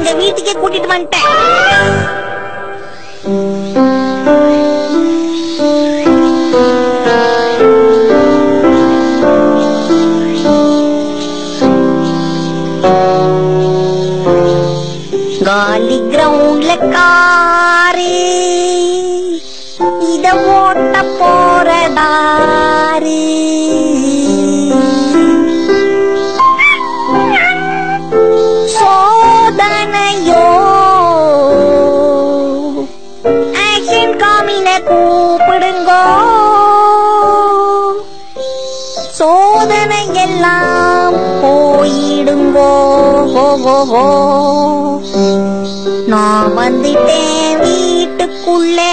எங்க வீட்டுக்கே கூட்டிட்டு வந்துட்டேன் காலி கிரவுண்ட்ல காரு இத ஓட்ட போறதாரு சோதனையோ ஆக்ஷன் காமின கூப்பிடுங்கோ சோதனை எல்லாம் போயிடுங்கோ ஹோ ஹோ ஹோ நான் வந்துட்டேன் வீட்டுக்குள்ளே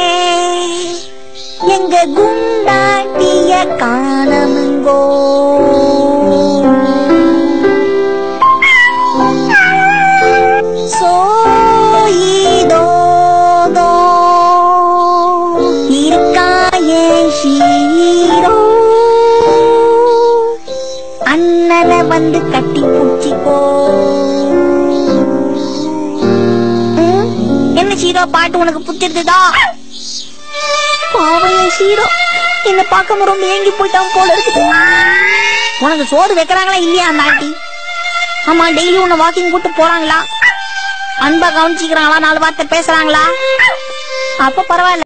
எங்க குண்டாட்டிய காணமுங்கோ சோயிதோதோ இருக்காயே ஷீரோ அண்ணனை வந்து கட்டி பூச்சிக்கோ ம், என்ன ஷீரோ பாட்டு உனக்கு புத்திருந்ததா பாவைய ஷீரோ என்ன பார்க்க ரொம்ப ஏங்கி போயிட்டான் போல இருக்குது உனக்கு சோறு வைக்கிறாங்களா இல்லையா அந்த ஆண்டி ஆமா டெய்லி உன்னை வாக்கிங் கூட்டு போறாங்களா அன்பா கவனிச்சுக்கிறாங்களா நாலு வார்த்தை பேசுறாங்களா அப்ப பரவாயில்ல